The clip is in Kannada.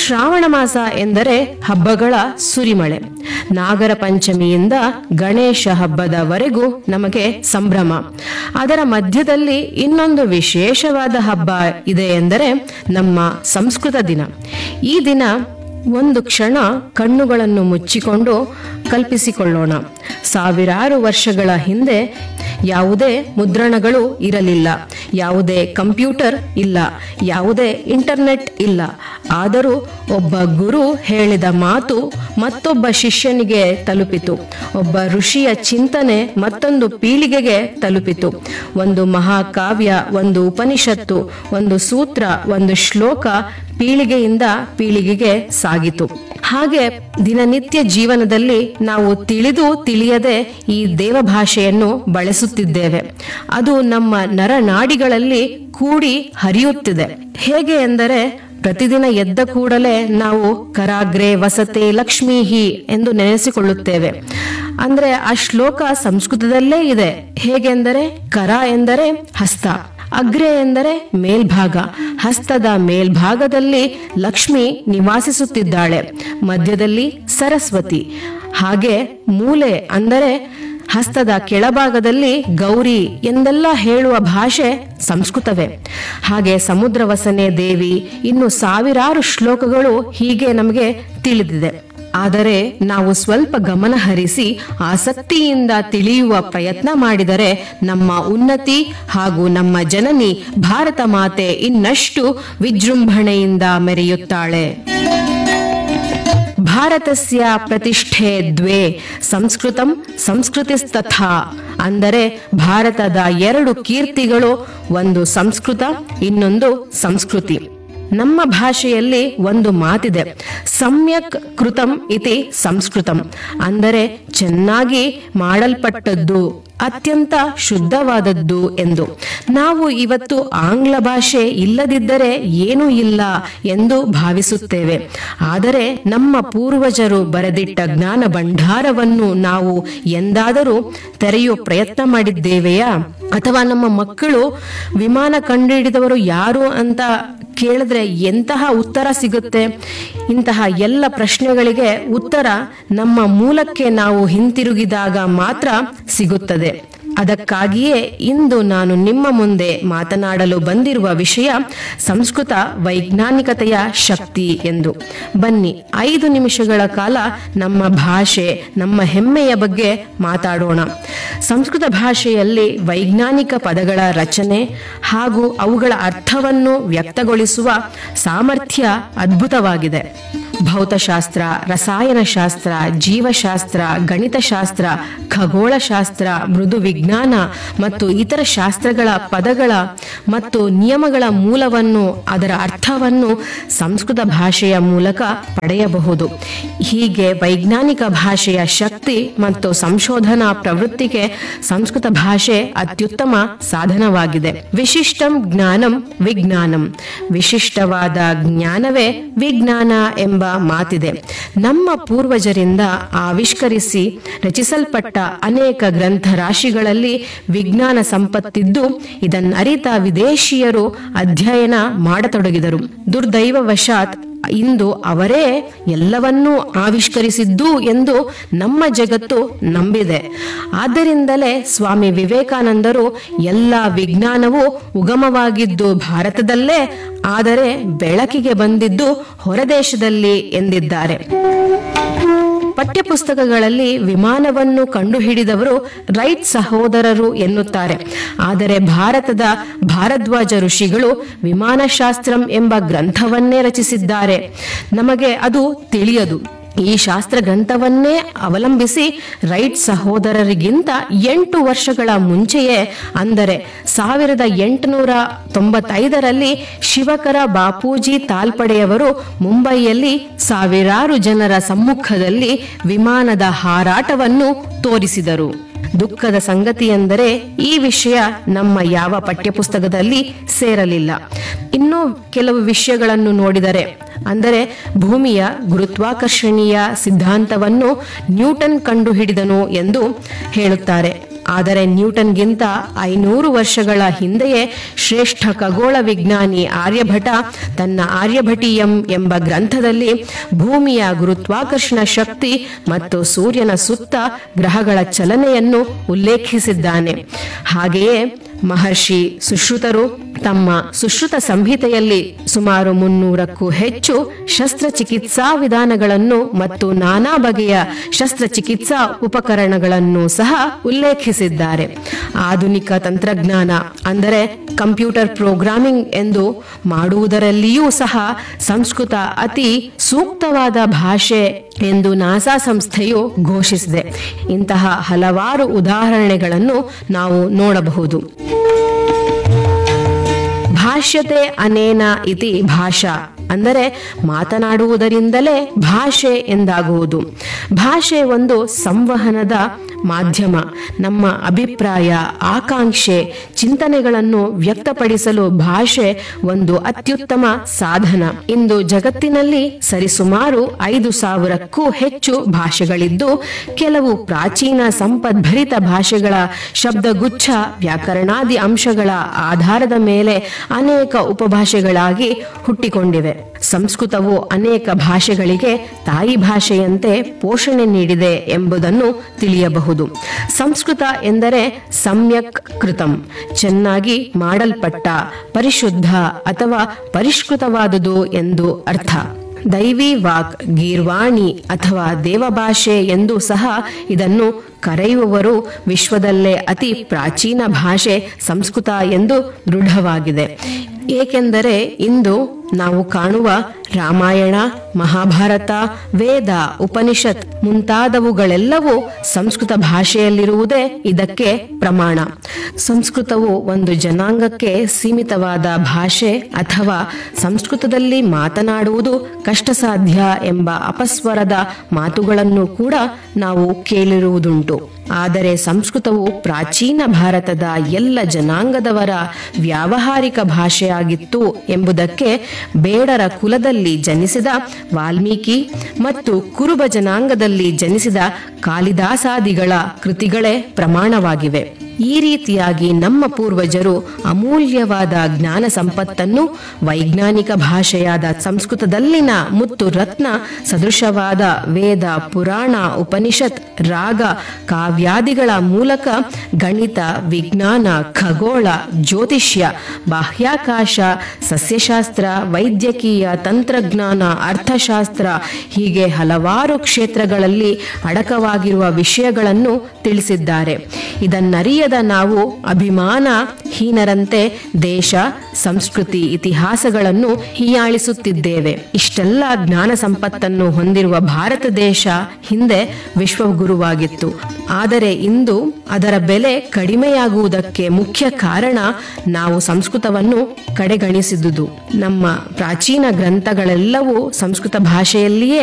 ಶ್ರಾವಣ ಮಾಸ ಎಂದರೆ ಹಬ್ಬಗಳ ಸುರಿಮಳೆ ನಾಗರ ಪಂಚಮಿಯಿಂದ ಗಣೇಶ ಹಬ್ಬದವರೆಗೂ ನಮಗೆ ಸಂಭ್ರಮ ಅದರ ಮಧ್ಯದಲ್ಲಿ ಇನ್ನೊಂದು ವಿಶೇಷವಾದ ಹಬ್ಬ ಇದೆ ಎಂದರೆ ನಮ್ಮ ಸಂಸ್ಕೃತ ದಿನ ಈ ದಿನ ಒಂದು ಕ್ಷಣ ಕಣ್ಣುಗಳನ್ನು ಮುಚ್ಚಿಕೊಂಡು ಕಲ್ಪಿಸಿಕೊಳ್ಳೋಣ ಸಾವಿರಾರು ವರ್ಷಗಳ ಹಿಂದೆ ಯಾವುದೇ ಮುದ್ರಣಗಳು ಇರಲಿಲ್ಲ ಯಾವುದೇ ಕಂಪ್ಯೂಟರ್ ಇಲ್ಲ ಯಾವುದೇ ಇಂಟರ್ನೆಟ್ ಇಲ್ಲ ಆದರೂ ಒಬ್ಬ ಗುರು ಹೇಳಿದ ಮಾತು ಮತ್ತೊಬ್ಬ ಶಿಷ್ಯನಿಗೆ ತಲುಪಿತು ಒಬ್ಬ ಋಷಿಯ ಚಿಂತನೆ ಮತ್ತೊಂದು ಪೀಳಿಗೆಗೆ ತಲುಪಿತು ಒಂದು ಮಹಾಕಾವ್ಯ ಒಂದು ಉಪನಿಷತ್ತು ಒಂದು ಸೂತ್ರ ಒಂದು ಶ್ಲೋಕ ಪೀಳಿಗೆಯಿಂದ ಪೀಳಿಗೆಗೆ ಸಾಗಿತು ಹಾಗೆ ದಿನನಿತ್ಯ ಜೀವನದಲ್ಲಿ ನಾವು ತಿಳಿದು ತಿಳಿಯದೆ ಈ ದೇವಭಾಷೆಯನ್ನು ಬಳಸುತ್ತಿದ್ದೇವೆ ಅದು ನಮ್ಮ ನರನಾಡಿಗಳಲ್ಲಿ ಕೂಡಿ ಹರಿಯುತ್ತಿದೆ ಹೇಗೆ ಎಂದರೆ ಪ್ರತಿದಿನ ಎದ್ದ ಕೂಡಲೇ ನಾವು ಕರಾಗ್ರೆ ವಸತೆ ಲಕ್ಷ್ಮೀಹಿ ಎಂದು ನೆನೆಸಿಕೊಳ್ಳುತ್ತೇವೆ ಅಂದ್ರೆ ಆ ಶ್ಲೋಕ ಸಂಸ್ಕೃತದಲ್ಲೇ ಇದೆ ಹೇಗೆಂದರೆ ಕರ ಎಂದರೆ ಹಸ್ತ ಅಗ್ರೆ ಎಂದರೆ ಮೇಲ್ಭಾಗ ಹಸ್ತದ ಮೇಲ್ಭಾಗದಲ್ಲಿ ಲಕ್ಷ್ಮಿ ನಿವಾಸಿಸುತ್ತಿದ್ದಾಳೆ ಮಧ್ಯದಲ್ಲಿ ಸರಸ್ವತಿ ಹಾಗೆ ಮೂಲೆ ಅಂದರೆ ಹಸ್ತದ ಕೆಳಭಾಗದಲ್ಲಿ ಗೌರಿ ಎಂದೆಲ್ಲ ಹೇಳುವ ಭಾಷೆ ಸಂಸ್ಕೃತವೇ ಹಾಗೆ ಸಮುದ್ರವಸನೆ ದೇವಿ ಇನ್ನು ಸಾವಿರಾರು ಶ್ಲೋಕಗಳು ಹೀಗೆ ನಮಗೆ ತಿಳಿದಿದೆ ಆದರೆ ನಾವು ಸ್ವಲ್ಪ ಗಮನ ಹರಿಸಿ ಆಸಕ್ತಿಯಿಂದ ತಿಳಿಯುವ ಪ್ರಯತ್ನ ಮಾಡಿದರೆ ನಮ್ಮ ಉನ್ನತಿ ಹಾಗೂ ನಮ್ಮ ಜನನಿ ಭಾರತ ಮಾತೆ ಇನ್ನಷ್ಟು ವಿಜೃಂಭಣೆಯಿಂದ ಮೆರೆಯುತ್ತಾಳೆ ಭಾರತಸ್ಯ ಪ್ರತಿಷ್ಠೆ ದ್ವೇ ಸಂಸ್ಕೃತಂ ಸಂಸ್ಕೃತಿಸ್ತಥಾ ಅಂದರೆ ಭಾರತದ ಎರಡು ಕೀರ್ತಿಗಳು ಒಂದು ಸಂಸ್ಕೃತ ಇನ್ನೊಂದು ಸಂಸ್ಕೃತಿ ನಮ್ಮ ಭಾಷೆಯಲ್ಲಿ ಒಂದು ಮಾತಿದೆ ಸಮ್ಯಕ್ ಕೃತಂ ಇತಿ ಸಂಸ್ಕೃತಂ ಅಂದರೆ ಚೆನ್ನಾಗಿ ಮಾಡಲ್ಪಟ್ಟದ್ದು ಅತ್ಯಂತ ಶುದ್ಧವಾದದ್ದು ಎಂದು ನಾವು ಇವತ್ತು ಆಂಗ್ಲ ಭಾಷೆ ಇಲ್ಲದಿದ್ದರೆ ಏನೂ ಇಲ್ಲ ಎಂದು ಭಾವಿಸುತ್ತೇವೆ ಆದರೆ ನಮ್ಮ ಪೂರ್ವಜರು ಬರೆದಿಟ್ಟ ಜ್ಞಾನ ಭಂಡಾರವನ್ನು ನಾವು ಎಂದಾದರೂ ತೆರೆಯುವ ಪ್ರಯತ್ನ ಮಾಡಿದ್ದೇವೆಯಾ ಅಥವಾ ನಮ್ಮ ಮಕ್ಕಳು ವಿಮಾನ ಕಂಡುಹಿಡಿದವರು ಯಾರು ಅಂತ ಕೇಳಿದ್ರೆ ಎಂತಹ ಉತ್ತರ ಸಿಗುತ್ತೆ ಇಂತಹ ಎಲ್ಲ ಪ್ರಶ್ನೆಗಳಿಗೆ ಉತ್ತರ ನಮ್ಮ ಮೂಲಕ್ಕೆ ನಾವು ಹಿಂತಿರುಗಿದಾಗ ಮಾತ್ರ ಸಿಗುತ್ತದೆ ಅದಕ್ಕಾಗಿಯೇ ಇಂದು ನಾನು ನಿಮ್ಮ ಮುಂದೆ ಮಾತನಾಡಲು ಬಂದಿರುವ ವಿಷಯ ಸಂಸ್ಕೃತ ವೈಜ್ಞಾನಿಕತೆಯ ಶಕ್ತಿ ಎಂದು ಬನ್ನಿ ಐದು ನಿಮಿಷಗಳ ಕಾಲ ನಮ್ಮ ಭಾಷೆ ನಮ್ಮ ಹೆಮ್ಮೆಯ ಬಗ್ಗೆ ಮಾತಾಡೋಣ ಸಂಸ್ಕೃತ ಭಾಷೆಯಲ್ಲಿ ವೈಜ್ಞಾನಿಕ ಪದಗಳ ರಚನೆ ಹಾಗೂ ಅವುಗಳ ಅರ್ಥವನ್ನು ವ್ಯಕ್ತಗೊಳಿಸುವ ಸಾಮರ್ಥ್ಯ ಅದ್ಭುತವಾಗಿದೆ ಭೌತಶಾಸ್ತ್ರ ರಸಾಯನಶಾಸ್ತ್ರ ಜೀವಶಾಸ್ತ್ರ ಗಣಿತಶಾಸ್ತ್ರ ಖಗೋಳಶಾಸ್ತ್ರ ಮೃದು ವಿಜ್ಞಾನ ಮತ್ತು ಇತರ ಶಾಸ್ತ್ರಗಳ ಪದಗಳ ಮತ್ತು ನಿಯಮಗಳ ಮೂಲವನ್ನು ಅದರ ಅರ್ಥವನ್ನು ಸಂಸ್ಕೃತ ಭಾಷೆಯ ಮೂಲಕ ಪಡೆಯಬಹುದು ಹೀಗೆ ವೈಜ್ಞಾನಿಕ ಭಾಷೆಯ ಶಕ್ತಿ ಮತ್ತು ಸಂಶೋಧನಾ ಪ್ರವೃತ್ತಿಗೆ ಸಂಸ್ಕೃತ ಭಾಷೆ ಅತ್ಯುತ್ತಮ ಸಾಧನವಾಗಿದೆ ವಿಶಿಷ್ಟಂ ಜ್ಞಾನಂ ವಿಜ್ಞಾನಂ ವಿಶಿಷ್ಟವಾದ ಜ್ಞಾನವೇ ವಿಜ್ಞಾನ ಎಂಬ ಮಾತಿದೆ ನಮ್ಮ ಪೂರ್ವಜರಿಂದ ಆವಿಷ್ಕರಿಸಿ ರಚಿಸಲ್ಪಟ್ಟ ಅನೇಕ ಗ್ರಂಥ ರಾಶಿಗಳಲ್ಲಿ ವಿಜ್ಞಾನ ಸಂಪತ್ತಿದ್ದು ಇದನ್ನರಿತ ವಿದೇಶಿಯರು ಅಧ್ಯಯನ ಮಾಡತೊಡಗಿದರು ದುರ್ದೈವವಶಾತ್ ಇಂದು ಅವರೇ ಎಲ್ಲವನ್ನೂ ಆವಿಷ್ಕರಿಸಿದ್ದು ಎಂದು ನಮ್ಮ ಜಗತ್ತು ನಂಬಿದೆ ಆದ್ದರಿಂದಲೇ ಸ್ವಾಮಿ ವಿವೇಕಾನಂದರು ಎಲ್ಲ ವಿಜ್ಞಾನವು ಉಗಮವಾಗಿದ್ದು ಭಾರತದಲ್ಲೇ ಆದರೆ ಬೆಳಕಿಗೆ ಬಂದಿದ್ದು ಹೊರದೇಶದಲ್ಲಿ ಎಂದಿದ್ದಾರೆ ಪಠ್ಯಪುಸ್ತಕಗಳಲ್ಲಿ ವಿಮಾನವನ್ನು ಕಂಡುಹಿಡಿದವರು ರೈಟ್ ಸಹೋದರರು ಎನ್ನುತ್ತಾರೆ ಆದರೆ ಭಾರತದ ಭಾರದ್ವಾಜ ಋಷಿಗಳು ವಿಮಾನಶಾಸ್ತ್ರಂ ಎಂಬ ಗ್ರಂಥವನ್ನೇ ರಚಿಸಿದ್ದಾರೆ ನಮಗೆ ಅದು ತಿಳಿಯದು ಈ ಶಾಸ್ತ್ರ ಗ್ರಂಥವನ್ನೇ ಅವಲಂಬಿಸಿ ರೈಟ್ ಸಹೋದರರಿಗಿಂತ ಎಂಟು ವರ್ಷಗಳ ಮುಂಚೆಯೇ ಅಂದರೆ ಸಾವಿರದ ಎಂಟುನೂರ ತೊಂಬತ್ತೈದರಲ್ಲಿ ಶಿವಕರ ಬಾಪೂಜಿ ತಾಲ್ಪಡೆಯವರು ಮುಂಬೈಯಲ್ಲಿ ಸಾವಿರಾರು ಜನರ ಸಮ್ಮುಖದಲ್ಲಿ ವಿಮಾನದ ಹಾರಾಟವನ್ನು ತೋರಿಸಿದರು ದುಃಖದ ಸಂಗತಿ ಎಂದರೆ ಈ ವಿಷಯ ನಮ್ಮ ಯಾವ ಪಠ್ಯಪುಸ್ತಕದಲ್ಲಿ ಸೇರಲಿಲ್ಲ ಇನ್ನೂ ಕೆಲವು ವಿಷಯಗಳನ್ನು ನೋಡಿದರೆ ಅಂದರೆ ಭೂಮಿಯ ಗುರುತ್ವಾಕರ್ಷಣೀಯ ಸಿದ್ಧಾಂತವನ್ನು ನ್ಯೂಟನ್ ಕಂಡುಹಿಡಿದನು ಎಂದು ಹೇಳುತ್ತಾರೆ ಆದರೆ ನ್ಯೂಟನ್ಗಿಂತ ಐನೂರು ವರ್ಷಗಳ ಹಿಂದೆಯೇ ಶ್ರೇಷ್ಠ ಖಗೋಳ ವಿಜ್ಞಾನಿ ಆರ್ಯಭಟ ತನ್ನ ಆರ್ಯಭಟೀಯಂ ಎಂಬ ಗ್ರಂಥದಲ್ಲಿ ಭೂಮಿಯ ಗುರುತ್ವಾಕರ್ಷಣ ಶಕ್ತಿ ಮತ್ತು ಸೂರ್ಯನ ಸುತ್ತ ಗ್ರಹಗಳ ಚಲನೆಯನ್ನು ಉಲ್ಲೇಖಿಸಿದ್ದಾನೆ ಹಾಗೆಯೇ ಮಹರ್ಷಿ ಸುಶ್ರುತರು ತಮ್ಮ ಸುಶ್ರುತ ಸಂಹಿತೆಯಲ್ಲಿ ಸುಮಾರು ಮುನ್ನೂರಕ್ಕೂ ಹೆಚ್ಚು ಶಸ್ತ್ರಚಿಕಿತ್ಸಾ ವಿಧಾನಗಳನ್ನು ಮತ್ತು ನಾನಾ ಬಗೆಯ ಶಸ್ತ್ರಚಿಕಿತ್ಸಾ ಉಪಕರಣಗಳನ್ನು ಸಹ ಉಲ್ಲೇಖಿಸಿದ್ದಾರೆ ಆಧುನಿಕ ತಂತ್ರಜ್ಞಾನ ಅಂದರೆ ಕಂಪ್ಯೂಟರ್ ಪ್ರೋಗ್ರಾಮಿಂಗ್ ಎಂದು ಮಾಡುವುದರಲ್ಲಿಯೂ ಸಹ ಸಂಸ್ಕೃತ ಅತಿ ಸೂಕ್ತವಾದ ಭಾಷೆ ಎಂದು ನಾಸಾ ಸಂಸ್ಥೆಯು ಘೋಷಿಸಿದೆ ಇಂತಹ ಹಲವಾರು ಉದಾಹರಣೆಗಳನ್ನು ನಾವು ನೋಡಬಹುದು ಭಾಷ್ಯತೆ ಅನೇನ ಇತಿ ಭಾಷಾ ಅಂದರೆ ಮಾತನಾಡುವುದರಿಂದಲೇ ಭಾಷೆ ಎಂದಾಗುವುದು ಭಾಷೆ ಒಂದು ಸಂವಹನದ ಮಾಧ್ಯಮ ನಮ್ಮ ಅಭಿಪ್ರಾಯ ಆಕಾಂಕ್ಷೆ ಚಿಂತನೆಗಳನ್ನು ವ್ಯಕ್ತಪಡಿಸಲು ಭಾಷೆ ಒಂದು ಅತ್ಯುತ್ತಮ ಸಾಧನ ಇಂದು ಜಗತ್ತಿನಲ್ಲಿ ಸರಿಸುಮಾರು ಐದು ಸಾವಿರಕ್ಕೂ ಹೆಚ್ಚು ಭಾಷೆಗಳಿದ್ದು ಕೆಲವು ಪ್ರಾಚೀನ ಸಂಪದ್ಭರಿತ ಭಾಷೆಗಳ ಶಬ್ದಗುಚ್ಛ ವ್ಯಾಕರಣಾದಿ ಅಂಶಗಳ ಆಧಾರದ ಮೇಲೆ ಅನೇಕ ಉಪಭಾಷೆಗಳಾಗಿ ಹುಟ್ಟಿಕೊಂಡಿವೆ ಸಂಸ್ಕೃತವು ಅನೇಕ ಭಾಷೆಗಳಿಗೆ ತಾಯಿ ಭಾಷೆಯಂತೆ ಪೋಷಣೆ ನೀಡಿದೆ ಎಂಬುದನ್ನು ತಿಳಿಯಬಹುದು ಸಂಸ್ಕೃತ ಎಂದರೆ ಸಮ್ಯಕ್ ಕೃತಂ ಚೆನ್ನಾಗಿ ಮಾಡಲ್ಪಟ್ಟ ಪರಿಶುದ್ಧ ಅಥವಾ ಪರಿಷ್ಕೃತವಾದುದು ಎಂದು ಅರ್ಥ ದೈವಿ ವಾಕ್ ಗೀರ್ವಾಣಿ ಅಥವಾ ದೇವಭಾಷೆ ಎಂದು ಸಹ ಇದನ್ನು ಕರೆಯುವವರು ವಿಶ್ವದಲ್ಲೇ ಅತಿ ಪ್ರಾಚೀನ ಭಾಷೆ ಸಂಸ್ಕೃತ ಎಂದು ದೃಢವಾಗಿದೆ ಏಕೆಂದರೆ ಇಂದು ನಾವು ಕಾಣುವ ರಾಮಾಯಣ ಮಹಾಭಾರತ ವೇದ ಉಪನಿಷತ್ ಮುಂತಾದವುಗಳೆಲ್ಲವೂ ಸಂಸ್ಕೃತ ಭಾಷೆಯಲ್ಲಿರುವುದೇ ಇದಕ್ಕೆ ಪ್ರಮಾಣ ಸಂಸ್ಕೃತವು ಒಂದು ಜನಾಂಗಕ್ಕೆ ಸೀಮಿತವಾದ ಭಾಷೆ ಅಥವಾ ಸಂಸ್ಕೃತದಲ್ಲಿ ಮಾತನಾಡುವುದು ಕಷ್ಟಸಾಧ್ಯ ಎಂಬ ಅಪಸ್ವರದ ಮಾತುಗಳನ್ನು ಕೂಡ ನಾವು ಕೇಳಿರುವುದುಂಟು ಆದರೆ ಸಂಸ್ಕೃತವು ಪ್ರಾಚೀನ ಭಾರತದ ಎಲ್ಲ ಜನಾಂಗದವರ ವ್ಯಾವಹಾರಿಕ ಭಾಷೆಯಾಗಿತ್ತು ಎಂಬುದಕ್ಕೆ ಬೇಡರ ಕುಲದಲ್ಲಿ ಜನಿಸಿದ ವಾಲ್ಮೀಕಿ ಮತ್ತು ಕುರುಬ ಜನಾಂಗದಲ್ಲಿ ಜನಿಸಿದ ಕಾಳಿದಾಸಾದಿಗಳ ಕೃತಿಗಳೇ ಪ್ರಮಾಣವಾಗಿವೆ ಈ ರೀತಿಯಾಗಿ ನಮ್ಮ ಪೂರ್ವಜರು ಅಮೂಲ್ಯವಾದ ಜ್ಞಾನ ಸಂಪತ್ತನ್ನು ವೈಜ್ಞಾನಿಕ ಭಾಷೆಯಾದ ಸಂಸ್ಕೃತದಲ್ಲಿನ ಮುತ್ತು ರತ್ನ ಸದೃಶವಾದ ವೇದ ಪುರಾಣ ಉಪನಿಷತ್ ರಾಗ ಕಾವ್ಯಾದಿಗಳ ಮೂಲಕ ಗಣಿತ ವಿಜ್ಞಾನ ಖಗೋಳ ಜ್ಯೋತಿಷ್ಯ ಬಾಹ್ಯಾಕಾಶ ಸಸ್ಯಶಾಸ್ತ್ರ ವೈದ್ಯಕೀಯ ತಂತ್ರಜ್ಞಾನ ಅರ್ಥಶಾಸ್ತ್ರ ಹೀಗೆ ಹಲವಾರು ಕ್ಷೇತ್ರಗಳಲ್ಲಿ ಅಡಕವಾಗಿರುವ ವಿಷಯಗಳನ್ನು ತಿಳಿಸಿದ್ದಾರೆ ಇದನ್ನರಿಯದ ನಾವು ಅಭಿಮಾನ ಹೀನರಂತೆ ದೇಶ ಸಂಸ್ಕೃತಿ ಇತಿಹಾಸಗಳನ್ನು ಹೀಯಾಳಿಸುತ್ತಿದ್ದೇವೆ ಇಷ್ಟೆಲ್ಲ ಜ್ಞಾನ ಸಂಪತ್ತನ್ನು ಹೊಂದಿರುವ ಭಾರತ ದೇಶ ಹಿಂದೆ ವಿಶ್ವಗುರುವಾಗಿತ್ತು ಆದರೆ ಇಂದು ಅದರ ಬೆಲೆ ಕಡಿಮೆಯಾಗುವುದಕ್ಕೆ ಮುಖ್ಯ ಕಾರಣ ನಾವು ಸಂಸ್ಕೃತವನ್ನು ಕಡೆಗಣಿಸಿದುದು ನಮ್ಮ ಪ್ರಾಚೀನ ಗ್ರಂಥಗಳೆಲ್ಲವೂ ಸಂಸ್ಕೃತ ಭಾಷೆಯಲ್ಲಿಯೇ